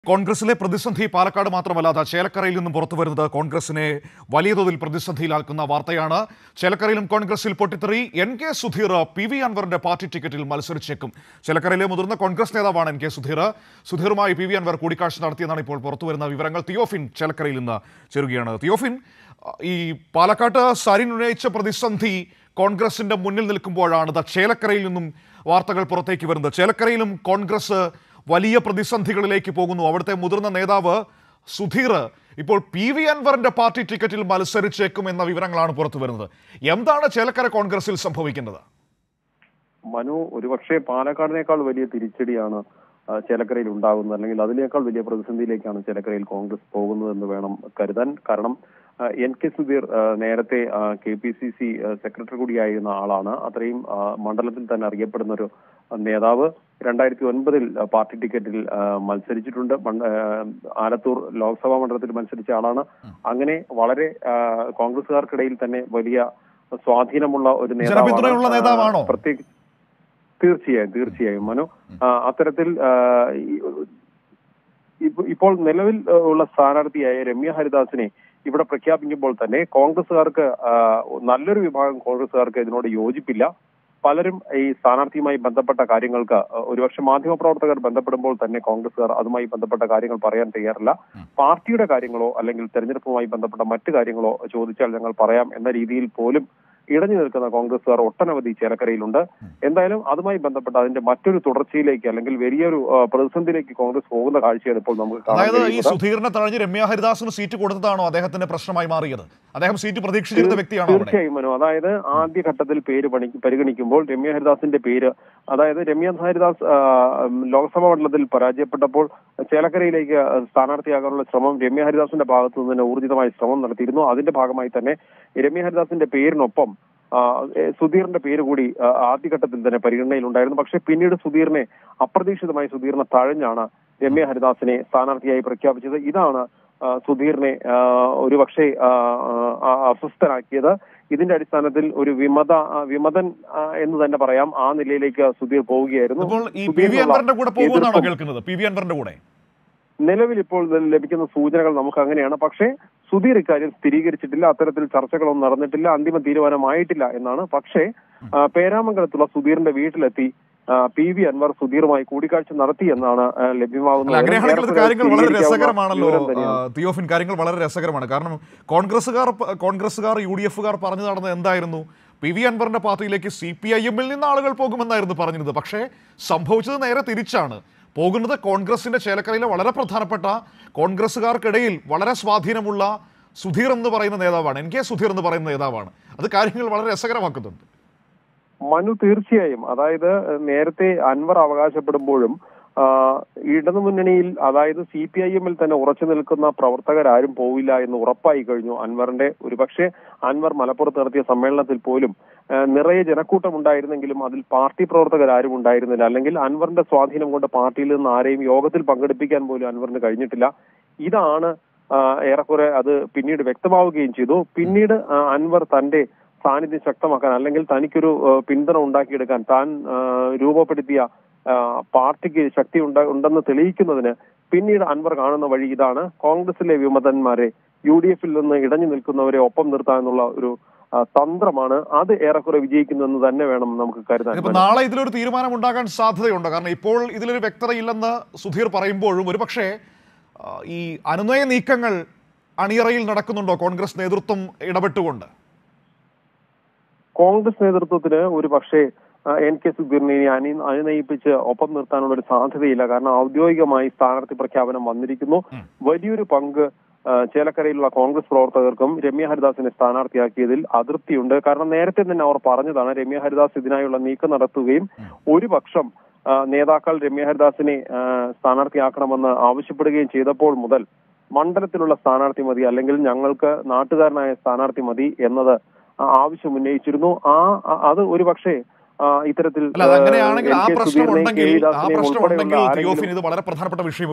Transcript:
കോൺഗ്രസിലെ പ്രതിസന്ധി പാലക്കാട് മാത്രമല്ലാതെ ചേലക്കരയിൽ നിന്നും പുറത്തു വരുന്നത് കോൺഗ്രസിനെ വലിയ തോതിൽ പ്രതിസന്ധിയിലാക്കുന്ന വാർത്തയാണ് ചേലക്കരയിലും കോൺഗ്രസിൽ പൊട്ടിത്തെറി N K Sudheer P V അൻവറിന്റെ പാർട്ടി ടിക്കറ്റിൽ മത്സരിച്ചേക്കും ചേലക്കരയിലെ മുതിർന്ന കോൺഗ്രസ് നേതാവാണ് എൻ കെ സുധീർ സുധീറുമായി പി വി അൻവർ കൂടിക്കാഴ്ച നടത്തിയെന്നാണ് ഇപ്പോൾ പുറത്തു വരുന്ന വിവരങ്ങൾ തിയോഫിൻ ചേലക്കരയിൽ നിന്ന് ചേരുകയാണ് തിയോഫിൻ ഈ പാലക്കാട്ട് സരിൻ ഉന്നയിച്ച പ്രതിസന്ധി കോൺഗ്രസിന്റെ മുന്നിൽ നിൽക്കുമ്പോഴാണ് ദാ ചേലക്കരയിൽ നിന്നും വാർത്തകൾ പുറത്തേക്ക് വരുന്നത് ചേലക്കരയിലും കോൺഗ്രസ് വലിയ പ്രതിസന്ധികളിലേക്ക് പോകുന്നു അവിടുത്തെ മുതിർന്ന നേതാവ് സുധീർ ഇപ്പോൾ പി വി അൻവറിന്റെ പാർട്ടി ടിക്കറ്റിൽ മത്സരിച്ചേക്കും എന്ന വിവരങ്ങളാണ് പുറത്തു വരുന്നത് എന്താണ് ചേലക്കര കോൺഗ്രസിൽ സംഭവിക്കുന്നത് മനു ഒരുപക്ഷെ പാലക്കാടിനേക്കാൾ വലിയ തിരിച്ചടിയാണ് ആ, ചേലക്കരയിൽ ഉണ്ടാകുന്നത് അല്ലെങ്കിൽ അതിനേക്കാൾ വലിയ പ്രതിസന്ധിയിലേക്കാണ് ചേലക്കരയിൽ കോൺഗ്രസ് പോകുന്നതെന്ന് വേണം കരുതാൻ കാരണം ആ, എൻ കെ സുധീർ ആ, നേരത്തെ K P C C secretary കൂടിയായിരുന്ന ആളാണ് അത്രയും ആ, മണ്ഡലത്തിൽ തന്നെ അറിയപ്പെടുന്ന ഒരു നേതാവ് രണ്ടായിരത്തി ഒൻപതിൽ പാർട്ടി ടിക്കറ്റിൽ ആ, മത്സരിച്ചിട്ടുണ്ട് മണ്ഡ- ആ, ആലത്തൂർ ലോക്സഭാ മണ്ഡലത്തിൽ മത്സരിച്ച ആളാണ് അങ്ങനെ വളരെ ആ, കോൺഗ്രസുകാർക്കിടയിൽ തന്നെ വലിയ സ്വാധീനമുള്ള ഒരു ജനപിന്തുണയുള്ള നേതാവാണോ? പ്രത്യേക തീർച്ചയായും തീർച്ചയായും മനു ആ, അത്തരത്തിൽ ആ, ഈ- ഇപ്പ- ഇപ്പോൾ നിലവിൽ ആ, ഉള്ള സ്ഥാനാർത്ഥിയായ രമ്യ ഹരിദാസിനെ ഇവിടെ പ്രഖ്യാപിക്കുമ്പോൾ തന്നെ കോൺഗ്രസുകാർക്ക് ആ, നല്ലൊരു വിഭാഗം കോൺഗ്രസുകാർക്ക് ഇതിനോട് യോജിപ്പില്ല പലരും ഈ സ്ഥാനാർത്ഥിയുമായി ബന്ധപ്പെട്ട കാര്യങ്ങൾക്ക് ആ, ഒരുപക്ഷെ മാധ്യമപ്രവർത്തകർ ബന്ധപ്പെടുമ്പോൾ തന്നെ കോൺഗ്രസുകാർ അതുമായി ബന്ധപ്പെട്ട കാര്യങ്ങൾ പറയാൻ തയ്യാറില്ല പാർട്ടിയുടെ കാര്യങ്ങളോ അല്ലെങ്കിൽ തെരഞ്ഞെടുപ്പുമായി ബന്ധപ്പെട്ട മറ്റു കാര്യങ്ങളോ ചോദിച്ചാൽ ഞങ്ങൾ പറയാം എന്ന രീതിയിൽ പോലും ഇടഞ്ഞു നിൽക്കുന്ന കോൺഗ്രസുകാർ ഒട്ടനവധി ചേലക്കരയിലുണ്ട് എന്തായാലും അതുമായി ബന്ധപ്പെട്ട അതിന്റെ മറ്റൊരു തുടർച്ചയിലേക്ക് അല്ലെങ്കിൽ വലിയൊരു ആ, പ്രതിസന്ധിയിലേക്ക് കോൺഗ്രസ് പോകുന്ന കാഴ്ചയാണ് ഇപ്പോൾ നമുക്ക് കാണാൻ അതായത് ഈ കഴിയുന്നത്. സുധീറിനെ തഴഞ്ഞ് രമ്യ ഹരിദാസിന് സീറ്റ് കൊടുത്തതാണോ അദ്ദേഹത്തിന്റെ പ്രശ്നമായി മാറിയത് അദ്ദേഹം സീറ്റ് പ്രതീക്ഷിച്ചിരുന്ന വ്യക്തിയാണോ അവിടെ തീർച്ചയായും മനു അതായത് ആദ്യഘട്ടത്തിൽ പേര് പണി പരിഗണിക്കുമ്പോൾ രമ്യ ഹരിദാസിന്റെ പേര് അതായത് രമ്യ ഹരിദാസ് ആ, ഉം, ലോക്സഭാ മണ്ഡലത്തിൽ പരാജയപ്പെട്ടപ്പോൾ ചേലക്കരയിലേക്ക് സ്ഥാനാർത്ഥിയാകാനുള്ള ശ്രമം രമ്യ ഹരിദാസിന്റെ ഭാഗത്തു നിന്ന് തന്നെ ഊർജിതമായ ശ്രമം നടത്തിയിരുന്നു അതിന്റെ ഭാഗമായി തന്നെ രമ്യ ഹരിദാസിന്റെ പേരിനൊപ്പം ആ, ഏ, സുധീറിന്റെ പേര് കൂടി ആ, ആദ്യഘട്ടത്തിൽ തന്നെ പരിഗണനയിലുണ്ടായിരുന്നു പക്ഷേ പിന്നീട് സുധീറിനെ അപ്രതീക്ഷിതമായി സുധീറിനെ തഴഞ്ഞാണ് രമ്യ ഹരിദാസിനെ സ്ഥാനാർത്ഥിയായി പ്രഖ്യാപിച്ചത് ഇതാണ് ആ, സുധീറിനെ ആ, ഒരുപക്ഷെ ആ, ആ, അസ്വസ്ഥനാക്കിയത് ഇതിന്റെ അടിസ്ഥാനത്തിൽ ഒരു വിമത ആ, വിമതൻ ആ, എന്ന് തന്നെ പറയാം ആ നിലയിലേക്ക് സുധീർ പോവുകയായിരുന്നു അപ്പോൾ ഈ പി വി സുധീറിനുള്ള അൻവറിന്റെ കൂടെ പോകുമെന്നാണോ എതിർപ്പും കേൾക്കുന്നത് പി വി അൻവറിന്റെ കൂടെ നിലവിൽ ഇപ്പോൾ ലഭിക്കുന്ന സൂചനകൾ നമുക്ക് അങ്ങനെയാണ് പക്ഷേ സുധീർ ഇക്കാര്യം സ്ഥിരീകരിച്ചിട്ടില്ല അത്തരത്തിൽ ചർച്ചകളൊന്നും നടന്നിട്ടില്ല അന്തിമ തീരുമാനമായിട്ടില്ല എന്നാണ് പക്ഷേ ആ, പേരാമംഗലത്തുള്ള സുധീറിന്റെ വീട്ടിലെത്തി ആ, പി വി അൻവർ സുധീറുമായി കൂടിക്കാഴ്ച നടത്തി എന്നാണ് ആ, ലഭ്യമാകുന്നത് അല്ല അങ്ങനെയാണെങ്കിൽ ഇത് കാര്യങ്ങൾ വളരെ സ്ഥിരീകരിക്കാവുന്ന രസകരമാണല്ലോ വിവരം തന്നെയാണ്. ആ, തിയോഫിൻ കാര്യങ്ങൾ വളരെ രസകരമാണ് കാരണം കോൺഗ്രസ്സുകാർ പ- കോൺഗ്രസ്സുകാർ യു ഡി എഫുകാർ പറഞ്ഞു നടന്നത് എന്തായിരുന്നു പി വി അൻവറിന്റെ പാർട്ടിയിലേക്ക് സി പി ഐ എമ്മിൽ നിന്ന് ആളുകൾ പോകുമെന്നായിരുന്നു പറഞ്ഞിരുന്നത് പക്ഷേ സംഭവിച്ചത് നേരെ തിരിച്ചാണ് പോകുന്നത് കോൺഗ്രസിന്റെ ചേലക്കരയിലെ വളരെ പ്രധാനപ്പെട്ട കോൺഗ്രസ്സുകാർക്കിടയിൽ വളരെ സ്വാധീനമുള്ള സുധീർ എന്ന് പറയുന്ന നേതാവാണ് എൻ കെ സുധീർ എന്ന് പറയുന്ന നേതാവാണ് അത് കാര്യങ്ങൾ വളരെ രസകരമാക്കുന്നുണ്ട് മനു തീർച്ചയായും അതായത് നേരത്തെ അൻവർ അവകാശപ്പെടുമ്പോഴും ആ, ഇടതുമുന്നണിയിൽ അതായത് സി പി ഐ എമ്മിൽ തന്നെ ഉറച്ചു നിൽക്കുന്ന പ്രവർത്തകരാരും പോവില്ല എന്ന് ഉറപ്പായി കഴിഞ്ഞു അൻവറിന്റെ ഒരുപക്ഷെ അൻവർ മലപ്പുറത്ത് നടത്തിയ സമ്മേളനത്തിൽ പോലും ആ, നിറയെ ജനക്കൂട്ടം ഉണ്ടായിരുന്നെങ്കിലും അതിൽ പാർട്ടി പ്രവർത്തകരാരും ഉണ്ടായിരുന്നില്ല അല്ലെങ്കിൽ അൻവറിന്റെ സ്വാധീനം കൊണ്ട് പാർട്ടിയിൽ നിന്ന് ആരെയും യോഗത്തിൽ പങ്കെടുപ്പിക്കാൻ പോലും അൻവറിന് കഴിഞ്ഞിട്ടില്ല ഇതാണ് ആ, ഏറെക്കുറെ അത് പിന്നീട് വ്യക്തമാവുകയും ചെയ്തു പിന്നീട് ആ, അൻവർ തന്റെ സാന്നിധ്യം ശക്തമാക്കാൻ അല്ലെങ്കിൽ തനിക്കൊരു ആ, പിന്തുണ ഉണ്ടാക്കിയെടുക്കാൻ താൻ ആ, രൂപപ്പെടുത്തിയ ആ, പാർട്ടിക്ക് ശക്തി ഉണ്ട- ഉണ്ടെന്ന് തെളിയിക്കുന്നതിന് പിന്നീട് അൻവർ കാണുന്ന വഴി ഇതാണ് കോൺഗ്രസിലെ വിമതന്മാരെ യു ഡി എഫിൽ നിന്ന് ഇടഞ്ഞു നിൽക്കുന്നവരെ ഒപ്പം നിർത്താൻ എന്നുള്ള ഒരു ആ, തന്ത്രമാണ് അത് ഏറെക്കുറെ വിജയിക്കുന്നെന്ന് തന്നെ വേണം നമുക്ക് കരുതാൻ ഇപ്പൊ നാളെ ഇതിലൊരു തീരുമാനം ഉണ്ടാകാൻ സാധ്യതയുണ്ട് കാരണം ഇപ്പോൾ ഇതിലൊരു വ്യക്തതയില്ലെന്ന് സുധീർ പറയുമ്പോഴും ഒരുപക്ഷെ ആ, ഈ അനുനയ നീക്കങ്ങൾ അണിയറയിൽ നടക്കുന്നുണ്ടോ കോൺഗ്രസ് നേതൃത്വം ഇടപെട്ടുകൊണ്ട് കോൺഗ്രസ് നേതൃത്വത്തിന് ഒരു പക്ഷേ ആ, എൻ കെ സുധീറിനെ ഇനി അനി അനുനയിപ്പിച്ച് ഒപ്പം നിർത്താനുള്ള ഒരു സാധ്യതയില്ല കാരണം ഔദ്യോഗികമായി സ്ഥാനാർത്ഥി പ്രഖ്യാപനം വന്നിരിക്കുന്നു വലിയൊരു പങ്ക് ആ, ചേലക്കരയിലുള്ള കോൺഗ്രസ് പ്രവർത്തകർക്കും രമ്യ ഹരിദാസിനെ സ്ഥാനാർത്ഥിയാക്കിയതിൽ അതൃപ്തിയുണ്ട് കാരണം നേരത്തെ തന്നെ അവർ പറഞ്ഞതാണ് രമ്യ ഹരിദാസ് ഇതിനായുള്ള നീക്കം നടത്തുകയും ഒരു പക്ഷം ആ, നേതാക്കൾ രമ്യ ഹരിദാസിനെ ആ, സ്ഥാനാർത്ഥിയാക്കണമെന്ന് ആവശ്യപ്പെടുകയും ചെയ്തപ്പോൾ മുതൽ മണ്ഡലത്തിലുള്ള സ്ഥാനാർത്ഥി മതി അല്ലെങ്കിൽ ഞങ്ങൾക്ക് നാട്ടുകാരനായ സ്ഥാനാർത്ഥി മതി എന്നത് ആ ആവശ്യം ഉന്നയിച്ചിരുന്നു ആ ആ- അത് ഒരു പക്ഷേ ആ, ഇത്തരത്തിൽ അല്ല അത് അങ്ങനെയാണെങ്കിൽ ആ എൻ കെ പ്രശ്നം സുധീറിനെയും ഉണ്ടെങ്കിൽ കെ ആ വിലാസിനെയും പ്രശ്നം ഉൾപ്പെടെയുള്ള ഉണ്ടെങ്കിൽ ആരെങ്കിലും തിയോഫിൻ ഇത് വളരെ പ്രധാനപ്പെട്ട വിഷയം